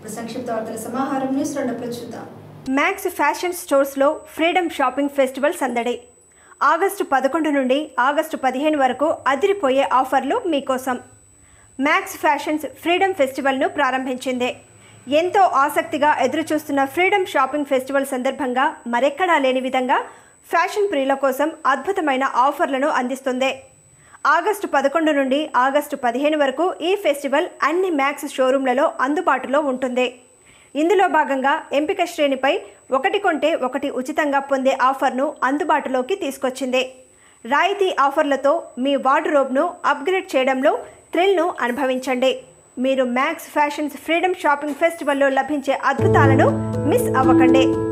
ఇప్పుడు సంక్షిప్త వార్తల సమాహారం న్యూస్ రెండప్పుడు చూద్దాం మ్యాక్స్ ఫ్యాషన్ స్టోర్స్లో ఫ్రీడమ్ షాపింగ్ ఫెస్టివల్ సందడి ఆగస్టు పదకొండు నుండి ఆగస్టు పదిహేను వరకు అదిరిపోయే ఆఫర్లు మీకోసం మ్యాక్స్ ఫ్యాషన్స్ ఫ్రీడమ్ ఫెస్టివల్ను ప్రారంభించింది ఎంతో ఆసక్తిగా ఎదురుచూస్తున్న ఫ్రీడమ్ షాపింగ్ ఫెస్టివల్ సందర్భంగా మరెక్కడా లేని విధంగా ఫ్యాషన్ ప్రియుల కోసం అద్భుతమైన ఆఫర్లను అందిస్తుంది ఆగస్టు పదకొండు నుండి ఆగస్టు పదిహేను వరకు ఈ ఫెస్టివల్ అన్ని మ్యాక్స్ షోరూంలలో అందుబాటులో ఉంటుంది ఇందులో భాగంగా ఎంపిక శ్రేణిపై ఒకటి కొంటే ఒకటి ఉచితంగా పొందే ఆఫర్ను అందుబాటులోకి తీసుకొచ్చింది రాయితీ ఆఫర్లతో మీ వార్డ్రోబ్ను అప్గ్రేడ్ చేయడంలో థ్రిల్ను అనుభవించండి మీరు మ్యాక్స్ ఫ్యాషన్స్ ఫ్రీడమ్ షాపింగ్ ఫెస్టివల్లో లభించే అద్భుతాలను మిస్ అవ్వకండి